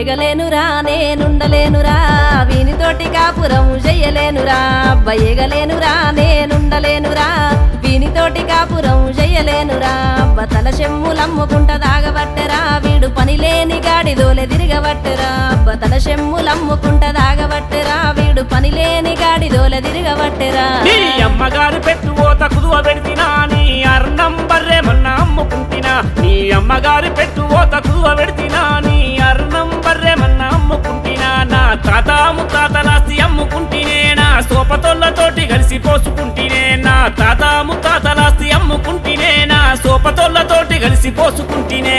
ఏగలేనురా నేనుండలేనురా వీనితోటి కాపురం చెయ్యలేనురా అబ్బ ఏగలేనురా నేనుండలేనురా వీనితోటి కాపురం చెయ్యలేనురా అబ్బ తల చెమ్ములమ్ముకుంట దాగబట్టెరా వీడు పని లేని గాడి దోలె తిరగబట్టెరా అబ్బ తల చెమ్ములమ్ముకుంట దాగబట్టెరా వీడు పని లేని గాడి దోలె తిరగబట్టెరా నీ అమ్మగారు పెట్టు ఓత కుదువ పెడితినా నీ అర్ణం బర్రె మొన్న అమ్ముకుంటినా నీ అమ్మగారు పెట్టు ఓత కుదువ పెడితినా నీ అర్ణం బర్రె మొన్న అమ్ముకుంటినా నా తాత ముత్తాతలాస్తి అమ్ముకుంటినే నా సోపతోళ్ళతోటి కలిసి పోసుకుంటినే నా తాత ముత్తాతలాస్తి అమ్ముకుంటినే నా సోపతోళ్ళతోటి కలిసి పోసుకుంటినే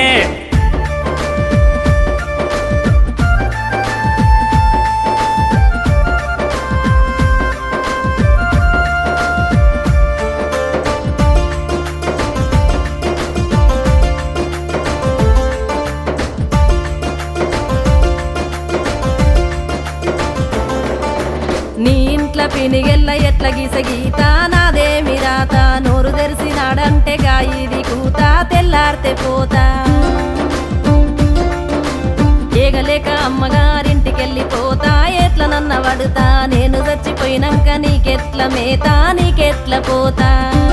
నీ ఇంట్ల పినిగెల్ల ఎట్ల గీస గీత నాదేమి రాత నోరు తెరిసినాడంటే గాయిది కూత తెల్లారితే పోతా ఏగలేక అమ్మగారింటికెళ్ళిపోతా ఎట్ల నన్న వడుతా నేను చచ్చిపోయినాక నీకెట్ల మేత నీకెట్ల పోతా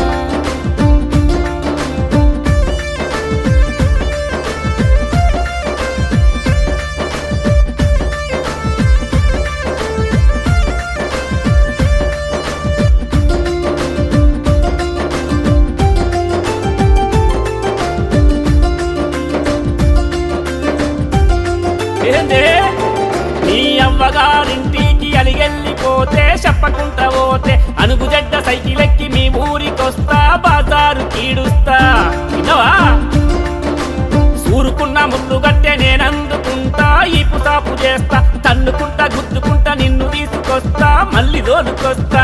ఏందే నీ అవ్వగారింటికి అలిగెళ్ళిపోతే చెప్పకుంటా పోతే అనుగుజడ్డ సైకిల్ ఎక్కి మీ ఊరికొస్తా బాజారు కీడుస్తా విన్నవా సూరుకున్న ముళ్ళు గట్టె నేనందుకుంటా ఈ పుసాపు చేస్తా తన్నుకుంటా గుద్దుకుంటా నిన్ను తీసుకొస్తా మళ్ళీ దోలుకొస్తా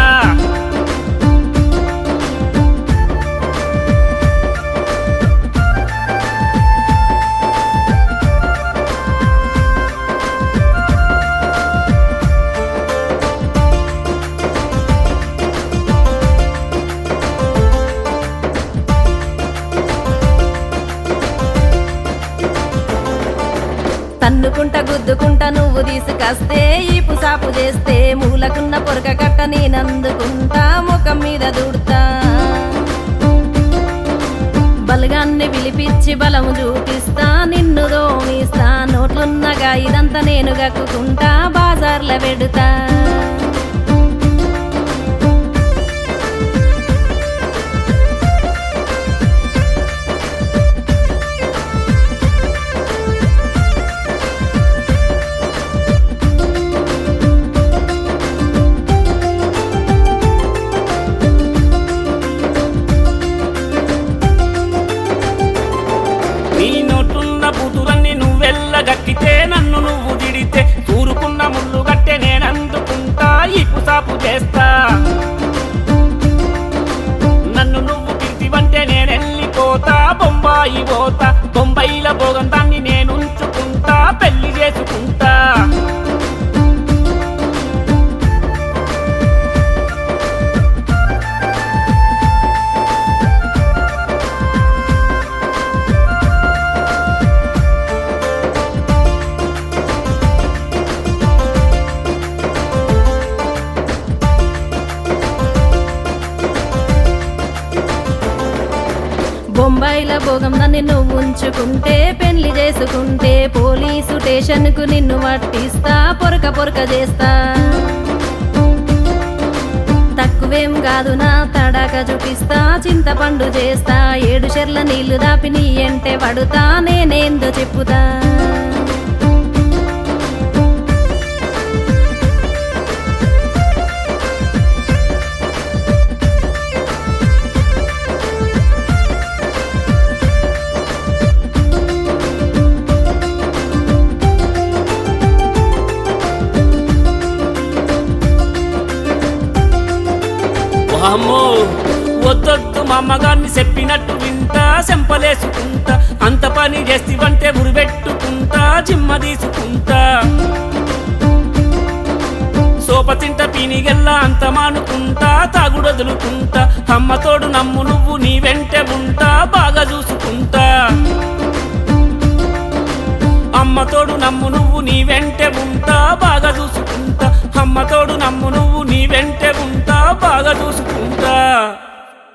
తన్నుకుంట గుద్దుకుంట నువ్వు తీసుకొస్తే ఈ పుసాపు చేస్తే మూలకున్న పొరక కట్ట నేనందుకుంటా ముఖం మీద దూడుతా బలగాన్ని పిలిపించి బలము చూపిస్తా నిన్ను దోమిస్తా నోట్లున్నగా ఇదంతా నేను గక్కుకుంటా బాజార్ల పెడుతా నీ నోటున్న బుతురన్ని నువ్వెల్ల గక్కితే నన్ను నువ్వు దిడితే తూరుకున్న ముళ్ళు గట్టె నేనందుకుంటా ఈ పుసాపు చేస్తా నన్ను నువ్వు పిలిచివంటే నేనెళ్ళిపోతా బొంబాయి పోతా బొంబాయిల భోగం దాన్ని నేనుంచుకుంటా పెళ్లి చేసుకుంటా బొంబాయిల భోగం నన్ను నువ్వు ఉంచుకుంటే పెళ్లి చేసుకుంటే పోలీసు స్టేషన్ కు నిన్ను పట్టిస్తా పొరక పొరక చేస్తా తక్కువేం కాదు నా తడాక చూపిస్తా చింతపండు చేస్తా ఏడు చెర్ల నీళ్లు దాపి నీ ఎంటే పడుతా నేనేందో చెప్పుతా వామ్మో వద్దొద్దు మా అమ్మగారిని చెప్పినట్టు వింటా సెంపలేసుకుంటా అంత పని చేస్తివంటే ఉరిపెట్టుకుంటా జిమ్మ తీసుకుంటా సోపతింట పీనిగెల్లా అంత మానుకుంటా తాగుడొదులుకుంటా అమ్మతోడు నమ్ము నువ్వు నీ వెంటే ఉంటా బాగా చూసుకుంటా అమ్మ అమ్మతోడు నమ్ము నువ్వు నీ వెంటే ఉంటా బాగా చూసుకుంటా అమ్మతోడు నమ్ము నువ్వు నీ వెంటే ఉంటా బాగా చూసుకుంటా